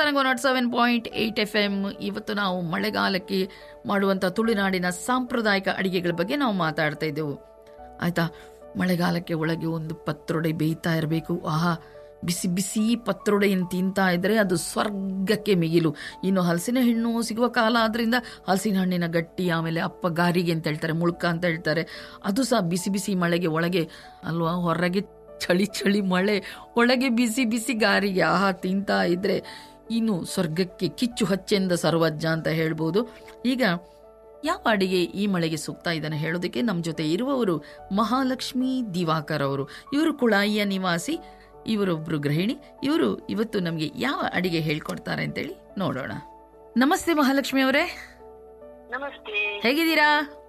Sarang nought seven point eight F M ಇವತ್ತು ನಾವು ಮಳೆಗಾಲಕ್ಕೆ ಮಾಡುವಂಥ ತುಳುನಾಡಿನ ಸಾಂಪ್ರದಾಯಿಕ ಅಡಿಗೆಗಳ ಬಗ್ಗೆ ನಾವು ಮಾತಾಡ್ತಾ ಇದ್ದೆವು ಆಯ್ತಾ ಮಳೆಗಾಲಕ್ಕೆ ಒಳಗೆ ಒಂದು ಪತ್ರೊಡೆ ಬೇಯ್ತಾ ಇರಬೇಕು ಆಹಾ ಬಿಸಿ ಬಿಸಿ ಪತ್ರೊಡೆಯನ್ನು ತಿಂತಾ ಇದ್ರೆ ಅದು ಸ್ವರ್ಗಕ್ಕೆ ಮಿಗಿಲು ಇನ್ನು ಹಲಸಿನ ಹಣ್ಣು ಸಿಗುವ ಕಾಲ ಆದ್ರಿಂದ ಹಲಸಿನ ಹಣ್ಣಿನ ಗಟ್ಟಿ ಆಮೇಲೆ ಅಪ್ಪ ಗಾರಿಗೆ ಅಂತ ಹೇಳ್ತಾರೆ ಮುಳ್ಕ ಅಂತ ಹೇಳ್ತಾರೆ ಅದು ಸಹ ಬಿಸಿ ಬಿಸಿ ಮಳೆಗೆ ಒಳಗೆ ಅಲ್ವಾ ಹೊರಗೆ ಚಳಿ ಚಳಿ ಮಳೆ ಒಳಗೆ ಬಿಸಿ ಬಿಸಿ ಗಾರಿಗೆ ಆಹಾ ತಿಂತಾ ಇದ್ರೆ ಇನ್ನು ಸ್ವರ್ಗಕ್ಕೆ ಕಿಚ್ಚು ಹಚ್ಚೆಂದ ಸರ್ವಜ್ಞ ಅಂತ ಹೇಳ್ಬೋದು ಈಗ ಯಾವ ಅಡಿಗೆ ಈ ಮಳೆಗೆ ಸೂಕ್ತ ಇದನ್ನು ಹೇಳೋದಕ್ಕೆ ನಮ್ಮ ಜೊತೆ ಇರುವವರು ಮಹಾಲಕ್ಷ್ಮಿ ದಿವಾಕರ್ ಅವರು ಇವರು ಕುಳಾಯಿಯ ನಿವಾಸಿ ಇವರೊಬ್ರು ಗೃಹಿಣಿ ಇವರು ಇವತ್ತು ನಮಗೆ ಯಾವ ಅಡಿಗೆ ಹೇಳ್ಕೊಡ್ತಾರೆ ಅಂತೇಳಿ ನೋಡೋಣ ನಮಸ್ತೆ ಮಹಾಲಕ್ಷ್ಮಿ ಅವರೇ ನಮಸ್ತೆ ಹೇಗಿದ್ದೀರಾ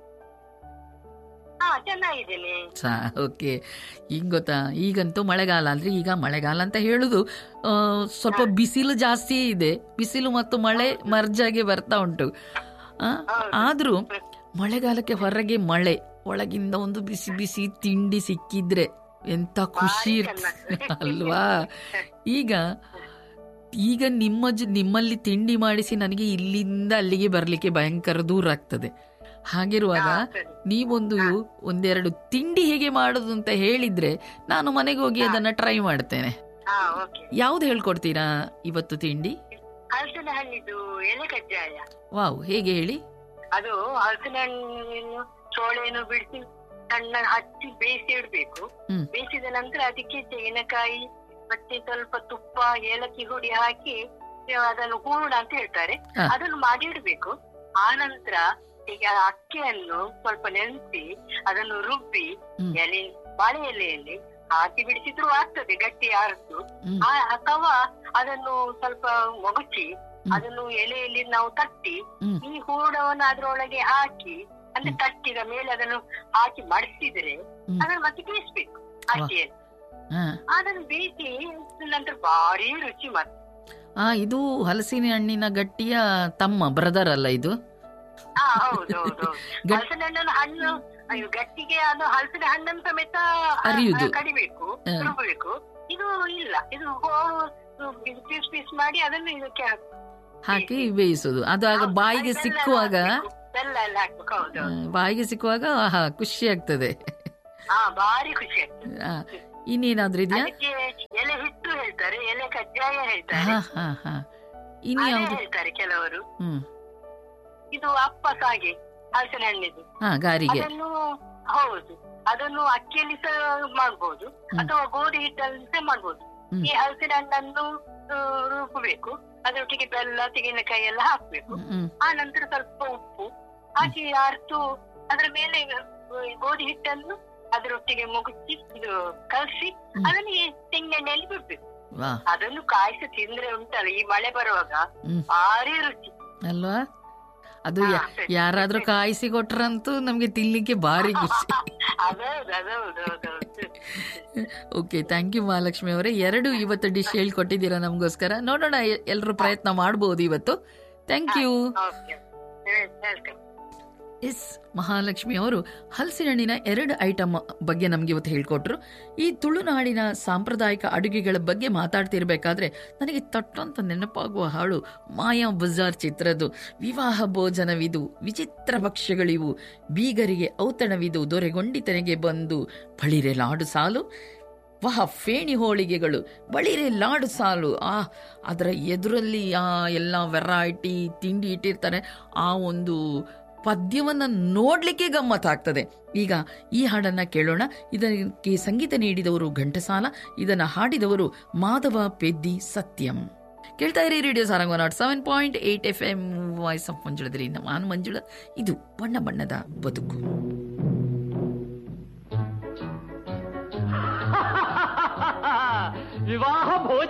ಹಾ ಚೆನ್ನಾಗಿದ್ದೇನೆ ಸಾ ಓಕೆ ಈಗ ಗೊತ್ತಾ ಈಗಂತೂ ಮಳೆಗಾಲ ಅಂದ್ರೆ ಈಗ ಮಳೆಗಾಲ ಅಂತ ಹೇಳುದು ಆ, ಸ್ವಲ್ಪ ಬಿಸಿಲು ಜಾಸ್ತಿ ಇದೆ ಬಿಸಿಲು ಮತ್ತು ಮಳೆ ಮರ್ಜಾಗೆ ಬರ್ತಾ ಉಂಟು ಆ, ಆದ್ರೂ ಮಳೆಗಾಲಕ್ಕೆ ಹೊರಗೆ ಮಳೆ ಒಳಗಿಂದ ಒಂದು ಬಿಸಿ ಬಿಸಿ ತಿಂಡಿ ಸಿಕ್ಕಿದ್ರೆ ಎಂತ ಖುಷಿ ಇರ್ತದೆ ಅಲ್ವಾ ಈಗ ಈಗ ನಿಮ್ಮ ಜ- ನಿಮ್ಮಲ್ಲಿ ತಿಂಡಿ ಮಾಡಿಸಿ ನನಗೆ ಇಲ್ಲಿಂದ ಅಲ್ಲಿಗೆ ಬರ್ಲಿಕ್ಕೆ ಭಯಂಕರ ದೂರ ಆಗ್ತದೆ ಹಾಗಿರುವಾಗ ಹಾ, ಸರಿ. ನೀವೊಂದು ಒಂದೆರಡು ತಿಂಡಿ ಹೇಗೆ ಮಾಡೋದು ಅಂತ ಹೇಳಿದ್ರೆ ನಾನು ಮನೆಗೆ ಹೋಗಿ ಅದನ್ನ ಟ್ರೈ ಮಾಡ್ತೇನೆ ಹಾ ಓಕೆ ಯಾವ್ದು ಹೇಳ್ಕೊಡ್ತೀರಾ ಇವತ್ತು ತಿಂಡಿ ಹಲಸಿನ ಹಣ್ಣಿದು ಎಲೆ ಕಜ್ಜಾಯ ವಾವ್ ಹೇಗೆ ಹೇಳಿ ಅದು ಹಲಸಿನ ಹಣ್ಣನ್ನು ಚೋಳೆಯನ್ನು ಬಿಡಿಸಿ ಸಣ್ಣ ಹಚ್ಚಿ ಬೇಯಿಸಿ ಇಡ್ಬೇಕು ಹ್ಮ್. ಬೇಯಿಸಿದ ನಂತರ ಅದಕ್ಕೆ ತೆಂಗಿನಕಾಯಿ ಮತ್ತೆ ಸ್ವಲ್ಪ ತುಪ್ಪ ಏಲಕ್ಕಿ ಹುಡಿ ಹಾಕಿ ಅದನ್ನು ಹೂರಣ ಅಂತ ಹೇಳ್ತಾರೆ ಹಾ. ಅದನ್ನು ಮಾಡಿ ಇಡ್ಬೇಕು ಆ ನಂತರ ಈಗ ಅಕ್ಕಿಯನ್ನು ಸ್ವಲ್ಪ ನೆನೆಸಿ ಅದನ್ನು ರುಬ್ಬಿ ಹ್ಮ್. ಎಲೆ ಬಾಳೆ ಎಲೆಯಲ್ಲಿ ಹಾಕಿ ಬಿಡಿಸಿದ್ರು ಆಗ್ತದೆ ಗಟ್ಟಿ ಆರಿಸು ಹ್ಮ್. ಆ ಅಥವಾ ಅದನ್ನು ಸ್ವಲ್ಪ ಒಗಚಿ ಹ್ಮ್. ಅದನ್ನು ಎಲೆಯಲ್ಲಿ ನಾವು ತಟ್ಟಿ ಹ್ಮ್. ಈ ಹೂರಣವನ್ನು ಅದ್ರೊಳಗೆ ಹಾಕಿ ಅಂದ್ರೆ ತಟ್ಟಿದ ಮೇಲೆ ಅದನ್ನು ಹಾಕಿ ಮಡಿಸಿದ್ರೆ ಹ್ಮ್. ಅದನ್ನು ಮತ್ತೆ ಬೇಯಿಸ್ಬೇಕು ಅಕ್ಕಿಯಲ್ಲಿ ಹಾ. ಅದನ್ನು ಬೇಯಿಸಿ ನಂತರ ಭಾರಿ ರುಚಿ ಮತ್ತೆ ಆ ಇದು ಹಲಸಿನ ಹಣ್ಣಿನ ಗಟ್ಟಿಯ ತಮ್ಮ ಬ್ರದರ್ ಅಲ್ಲ ಇದು ಹಾ ಹೌದು ಹೌದು ಗಟ್- ಹಲಸಿನ ಹಣ್ಣನ್ನು ಹಣ್ಣು ಅಯ್ಯೋ, ಗಟ್ಟಿಗೆ ಅದು ಹಲಸಿನ ಹಣ್ಣನ್ನು ಸಮೇತ ಆ, ಅರಿಯುದು. ಆ, ಕಡಿಬೇಕು ಹಾ. ರುಬ್ಬಬೇಕು ಇದು ಇಲ್ಲ ಇದು ಪೀಸ್ ಪೀಸ್ ಮಾಡಿ ಅದನ್ನು ಇದಕ್ಕೆ ಹಾಕ್ಬೇಕು. ಹಾಕಿ ಬೇಯಿಸೋದು ಅದು ಆಗ ಹೌದು, ಬಾಯಿಗೆ ಬೆಲ್ಲ ಸಿಕ್ಕುವಾಗ ಹಾಕ್ಬೇಕು. ಬೆಲ್ಲ ಎಲ್ಲ ಹಾಕ್ಬೇಕು ಹೌದು ಆ, ಹೌದು. ಬಾಯಿಗೆ ಸಿಕ್ಕುವಾಗ ಆಹಾ ಖುಷಿ ಆಗ್ತದೆ ಹಾ ಭಾರಿ ಖುಷಿ ಆಗ್ತದೆ ಆ, ಇನ್ನೇನಾದ್ರೂ ಇದೆಯಾ ಅದಕ್ಕೆ ಎಲೆ ಹಿಟ್ಟು ಹೇಳ್ತಾರೆ ಎಲೆ ಕಜ್ಜಾಯ ಹೇಳ್ತಾರೆ ಹಾ ಹಾ ಹಾ ಇನ್ನು ಅದೇ ಯಾವ್ದು ಹೇಳ್ತಾರೆ ಕೆಲವರು ಹ್ಮ್ ಇದು ಅಪ್ಪಸ ಹಾಗೆ ಹಲಸಿನ ಹಣ್ಣಿದು ಹಾ ಗಾರಿಗೆ ಅದನ್ನು ಹೌದು ಅದನ್ನು ಅಕ್ಕಿಯಲ್ಲಿ ಸಹ ಮಾಡ್ಬೋದು ಅಥವಾ ಗೋಧಿ ಹಿಟ್ಟಲ್ಲಿ ಸಹ ಮಾಡ್ಬೋದು ಹ್ಮ್. ಈ ಹಲಸಿನ ಹಣ್ಣನ್ನು ಆ, ರುಬ್ಬಬೇಕು ಅದರೊಟ್ಟಿಗೆ ಬೆಲ್ಲ ತೆಂಗಿನಕಾಯಿ ಎಲ್ಲ ಹಾಕ್ಬೇಕು ಹ್ಮ್, ಹ್ಮ್ ಆ ನಂತರ ಸ್ವಲ್ಪ ಉಪ್ಪು ಹಾಕಿ ಅರ್ತು ಅದರ ಮೇಲೆ ಆ, ಗೋಧಿ ಹಿಟ್ಟನ್ನು ಅದರೊಟ್ಟಿಗೆ ಮುಗಿಸಿ ಇದು ಕಲಸಿ ಹ್ಮ್. ಅದನ್ನು ಈ ತೆಂಗಿನೆಣ್ಣೆಯಲ್ಲಿ ಬಿಡ್ಬೇಕು ವಾ ಅದನ್ನು ಕಾಯಿಸಿ ತಿಂದ್ರೆ ಉಂಟಲ್ಲ ಈ ಮಳೆ ಬರುವಾಗ ಹ್ಮ್. ಭಾರಿ ರುಚಿ ಅಲ್ವಾ ಅದು ಹಾ, ಯಾ- ಸರಿ. ಯಾರಾದ್ರೂ ಕಾಯಿಸಿ ಕೊಟ್ರಂತೂ ನಮ್ಗೆ ತಿನ್ಲಿಕ್ಕೆ ಭಾರಿ ಖುಷಿ ಅದೌದು ಅದೌದು ಹೌದೌದು ಓಕೆ ಥ್ಯಾಂಕ್ ಯು ಮಹಾಲಕ್ಷ್ಮಿ ಅವರೇ ಎರಡು ಇವತ್ತು ಡಿಶ್ ಹೇಳ್ಕೊಟ್ಟಿದ್ದೀರಾ ನಮಗೋಸ್ಕರ ನೋಡೋಣ ಎಲ್ಲರೂ ಪ್ರಯತ್ನ ಮಾಡ್ಬೋದು ಇವತ್ತು thank you okay welcome S Mahalakshmi ಅವರು ಹಲಸಿನ ಹಣ್ಣಿನ ಎರಡು ಐಟಮ್ ಬಗ್ಗೆ ನಮ್ಗೆ ಇವತ್ತು ಹೇಳ್ಕೊಟ್ರು ಈ ತುಳುನಾಡಿನ ಸಾಂಪ್ರದಾಯಿಕ ಅಡುಗೆಗಳ ಬಗ್ಗೆ ಮಾತಾಡ್ತಿರ್ಬೇಕಾದ್ರೆ ನನಗೆ ತಟ್ಟಂತ ನೆನಪಾಗುವ ಹಾಡು ಮಾಯಾ ಬಜಾರ್ ಚಿತ್ರದ್ದು ವಿವಾಹ ಭೋಜನವಿದು ವಿಚಿತ್ರ ಭಕ್ಷ್ಯಗಳಿವು ಬೀಗರಿಗೆ ಔತಣವಿದು ದೊರೆಗೊಂಡಿತನೆಗೆ ಬಂದು ಬಳಿರೆ ಲಾಡು ಸಾಲು ವಹ ಫೇಣಿ ಹೋಳಿಗೆಗಳು ಬಳಿರೆ ಲಾಡು ಸಾಲು ಆ ಅದರ ಎದುರಲ್ಲಿ ಆ ಎಲ್ಲ ವೆರೈಟಿ ತಿಂಡಿ ಇಟ್ಟಿರ್ತಾರೆ ಆ ಒಂದು ಪದ್ಯವನ್ನ ನೋಡ್ಲಿಕ್ಕೆ ಗಮ್ಮತ್ತಾಗ್ತದೆ ಈಗ ಈ ಹಾಡನ್ನ ಕೇಳೋಣ ಇದಕ್ಕೆ ಸಂಗೀತ ನೀಡಿದವರು ಘಂಟಸಾಲ ಇದನ್ನ ಹಾಡಿದವರು ಮಾಧವ ಪೆದ್ದಿ ಸತ್ಯಂ ಕೇಳ್ತಾ ಇರಿ radio Sarang nought seven point eight F M voice of ಮಂಜುಳದ್ರಿ ನಾನು ಮಂಜುಳ ಇದು ಬಣ್ಣ ಬಣ್ಣದ ಬದುಕು ವಿವಾಹ ಭೋಜನ